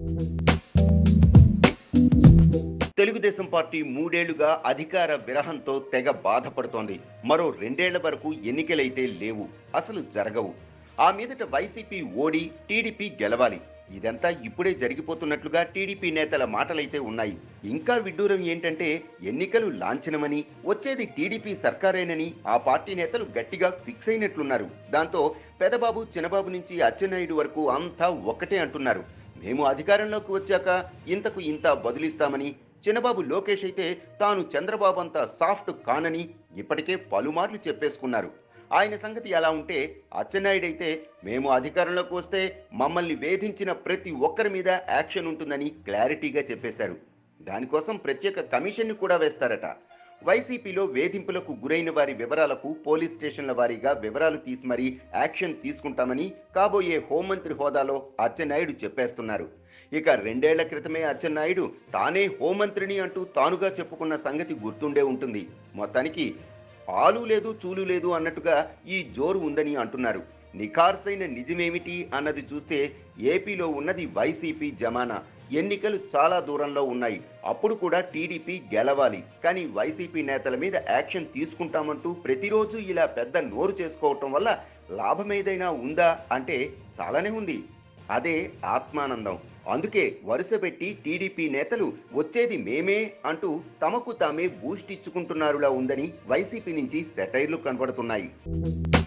Telugu Desam party మూడేళ్లుగా అధికార విరహంతో తెగ బాధపడుతోంది మరో రెండేళ్ల వరకు ఎన్నికలైతే లేవు అసలు జరగవు ఆ మీదట వైసీపీ ఓడి టీడీపీ గెలవాలి ఇదంతా ఇప్పుడే జరిగిపోతున్నట్లుగా టీడీపీ నేతల మాటలైతే ఉన్నాయి ఇంకా విడ్డూరం ఏంటంటే ఎన్నికలు లాంఛనమని వచ్చేది టీడీపీ సర్కారేనని ఆ పార్టీ నేతలు గట్టిగా ఫిక్స్ అయినట్లున్నారు దాంతో పెదబాబు చిన్నబాబు నుంచి అచ్చెన్నాయుడు వరకు అంతా ఒక్కటే అంటున్నారు మేము అధికారంలోకి వచ్చాక ఇంతకు ఇంత బదులిస్తామని చిన్నబాబు లోకేష్ అయితే తాను చంద్రబాబు అంత సాఫ్ట్ కానని ఇప్పటికే పలుమార్లు చెప్పేసుకున్నారు ఆయన సంగతి ఎలా ఉంటే అచ్చెన్నాయుడు అయితే మేము అధికారంలోకి వస్తే మమ్మల్ని వేధించిన ప్రతి ఒక్కరి మీద యాక్షన్ ఉంటుందని క్లారిటీగా చెప్పేశారు దానికోసం ప్రత్యేక కమిషన్ని కూడా వేస్తారట వైసీపీలో వేధింపులకు గురైన వారి వివరాలకు పోలీస్ స్టేషన్ల వారీగా వివరాలు తీసి మరీ యాక్షన్ తీసుకుంటామని కాబోయే హోంమంత్రి హోదాలో అచ్చెన్నాయుడు చెప్పేస్తున్నారు ఇక రెండేళ్ల క్రితమే అచ్చెన్నాయుడు తానే హోంమంత్రిని అంటూ తానుగా చెప్పుకున్న సంగతి గుర్తుండే ఉంటుంది మొత్తానికి ఆలు లేదు చూలు లేదు అన్నట్టుగా ఈ జోరు ఉందని అంటున్నారు నిఖార్సైన నిజమేమిటి అన్నది చూస్తే ఏపీలో ఉన్నది వైసీపీ జమానా ఎన్నికలు చాలా దూరంలో ఉన్నాయి అప్పుడు కూడా టీడీపీ గెలవాలి కానీ వైసీపీ నేతల మీద యాక్షన్ తీసుకుంటామంటూ ప్రతిరోజు ఇలా పెద్ద నోరు చేసుకోవటం వల్ల లాభం ఏదైనా ఉందా అంటే చాలానే ఉంది అదే ఆత్మానందం అందుకే వరుస పెట్టి టీడీపీ నేతలు వచ్చేది మేమే అంటూ తమకు తామే బూస్ట్ ఇచ్చుకుంటున్నారులా ఉందని వైసీపీ నుంచి సెటైర్లు కనబడుతున్నాయి